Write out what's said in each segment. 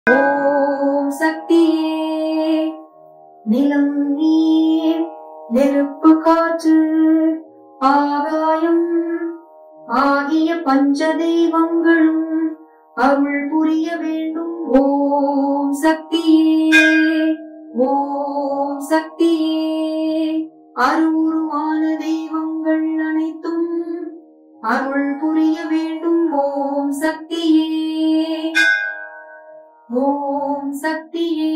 ஓம் சக்தியே நிலம் நீர் நெருப்பு காற்று ஆகாயம் ஆகிய பஞ்ச தெய்வங்களும் அருள் புரிய வேண்டும் ஓம் சக்தியே ஓம் சக்தியே அருவுருவான தெய்வங்கள் அனைத்தும் அருள் புரிய வேண்டும் ஓம் சக்தியே ஓம் சக்தியே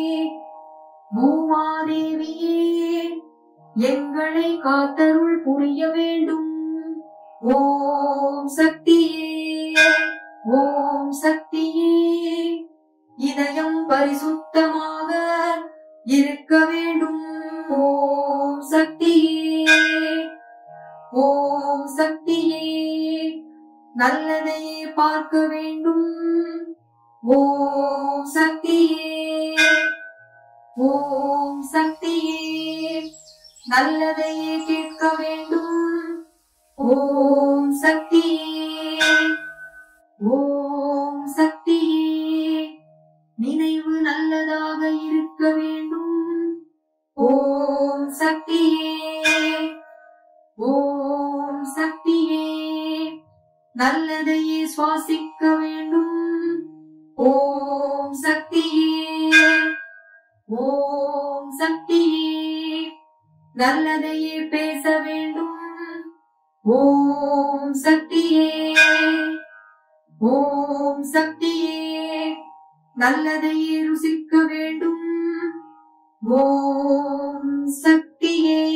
மூமாதேவியே எங்களை காத்தருள் புரிய வேண்டும் ஓம் சக்தியே ஓம் சக்தியே இதயம் பரிசுத்தமாக இருக்க வேண்டும் ஓம் சக்தியே ஓம் சக்தியே நல்லதையே பார்க்க வேண்டும் ஓம் சக்தியே ஓம் சக்தியே நல்லதையே கேட்க வேண்டும் ஓம் சக்தியே ஓம் சக்தியே நினைவு நல்லதாக இருக்க வேண்டும் ஓம் சக்தியே ஓம் சக்தியே நல்லதையே சுவாசிக்க வேண்டும் ஓம் சக்தியே ஓம் சக்தியே நல்லதையே பேச வேண்டும் ஓம் சக்தியே ஓம் சக்தியே நல்லதையே ருசிக்க வேண்டும் ஓம் சக்தியே